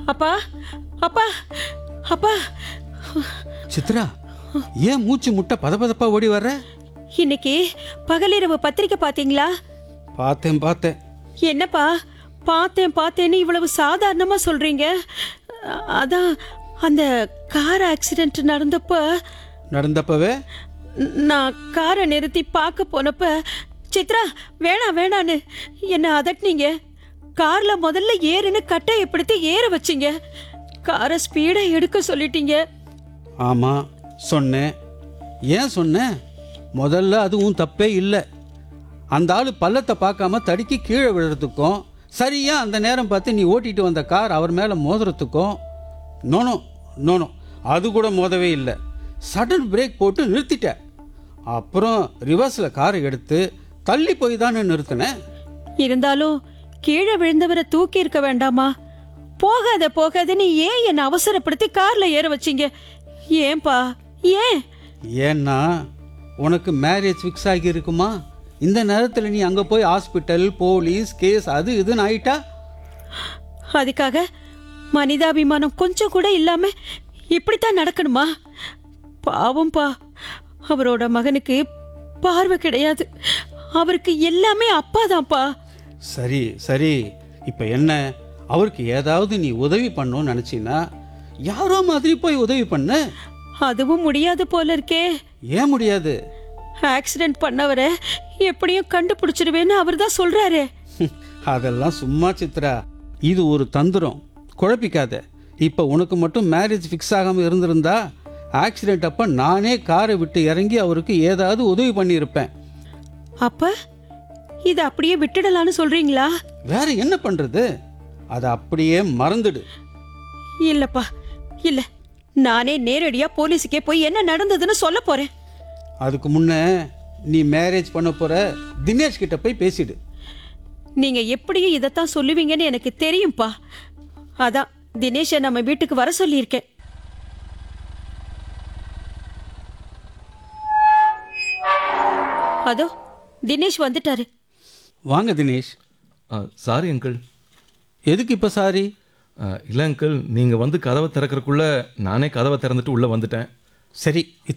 அப்பா அப்பா அப்பா சித்ரா ஏன் மூச்சு முட்டை பதபதப்பா ஓடி வர்ற இன்னைக்கு பகலிரவு பத்திரிக்கை பாத்தீங்களா பார்த்தேன் பார்த்தேன் என்னப்பா பார்த்தேன் பார்த்தேன்னு இவ்வளவு சாதாரணமா சொல்றீங்க அ- அதான் அந்த கார் ஆக்சிடென்ட் நடந்தப்ப நடந்தப்பவே ந- நான் காரை நிறுத்தி பார்க்க போனப்ப சித்ரா வேணாம் வேணான்னு என்ன அதட்டினீங்க கார்ல முதல்ல ஏறுன்னு கட்டையை பிடித்து ஏற வச்சீங்க காரை ஸ்பீடா எடுக்க சொல்லிட்டீங்க ஆமா சொன்னேன் ஏன் சொன்னேன் முதல்ல அதுவும் தப்பே இல்லை அந்த ஆள் பள்ளத்தை பார்க்காம தடுக்கி கீழே விழுறதுக்கும் சரியா அந்த நேரம் பார்த்து நீ ஓட்டிட்டு வந்த கார் அவர் மேலே மோதுறதுக்கும் நோனோ நோனோ அது கூட மோதவே இல்லை சடன் பிரேக் போட்டு நிறுத்திட்ட அப்புறம் ரிவர்ஸில் காரை எடுத்து தள்ளி போய் தானே நிறுத்தினேன் இருந்தாலும் கீழே விழுந்தவரை தூக்கி இருக்க வேண்டாமா போகாத போகாதன்னு ஏன் என்னை அவசரப்படுத்தி கார்ல ஏற வச்சீங்க ஏன்பா ஏன் ஏன்னா உனக்கு மேரேஜ் ஃபிக்ஸ் ஆகி இருக்குமா இந்த நேரத்தில் நீ அங்கே போய் ஹாஸ்பிட்டல் போலீஸ் கேஸ் அது இதுன்னு ஆயிட்டா அதுக்காக மனிதாபிமானம் கொஞ்சம் கூட இல்லாம இப்படித்தான் நடக்கணுமா பாவம்பா அவரோட மகனுக்கு பார்வை கிடையாது அவருக்கு எல்லாமே அப்பாதான்ப்பா சரி சரி இப்போ என்ன அவருக்கு ஏதாவது நீ உதவி பண்ணணும்னு நினச்சின்னா யாரோ மாதிரி போய் உதவி பண்ண அதுவும் முடியாது போல இருக்கே ஏன் முடியாது ஆக்சிடென்ட் பண்ணவரை எப்படியும் கண்டுபிடிச்சிடுவேன்னு அவர் தான் சொல்றாரு அதெல்லாம் சும்மா சித்ரா இது ஒரு தந்திரம் குழப்பிக்காத இப்போ உனக்கு மட்டும் மேரேஜ் ஃபிக்ஸ் ஆகாமல் இருந்திருந்தா ஆக்சிடென்ட் அப்போ நானே காரை விட்டு இறங்கி அவருக்கு ஏதாவது உதவி பண்ணியிருப்பேன் அப்ப இத அப்படியே விட்டுடலான்னு சொல்றீங்களா வேற என்ன பண்ணுறது அதை அப்படியே மறந்துடு இல்லப்பா இல்ல நானே நேரடியா போலீஸுக்கே போய் என்ன நடந்ததுன்னு சொல்ல போறேன் அதுக்கு முன்னே நீ மேரேஜ் பண்ண போகிற தினேஷ் கிட்ட போய் பேசிடு நீங்க எப்படியும் இதைத்தான் சொல்லுவீங்கன்னு எனக்கு தெரியும்பா அதான் தினேஷை நம்ம வீட்டுக்கு வர சொல்லியிருக்கேன் அதோ தினேஷ் வந்துட்டாரு வாங்க தினேஷ் சாரி அங்கிள் எதுக்கு இப்போ சாரி இல்லை அங்கிள் நீங்கள் வந்து கதவை திறக்கறக்குள்ள நானே கதவை திறந்துட்டு உள்ளே வந்துட்டேன் சரி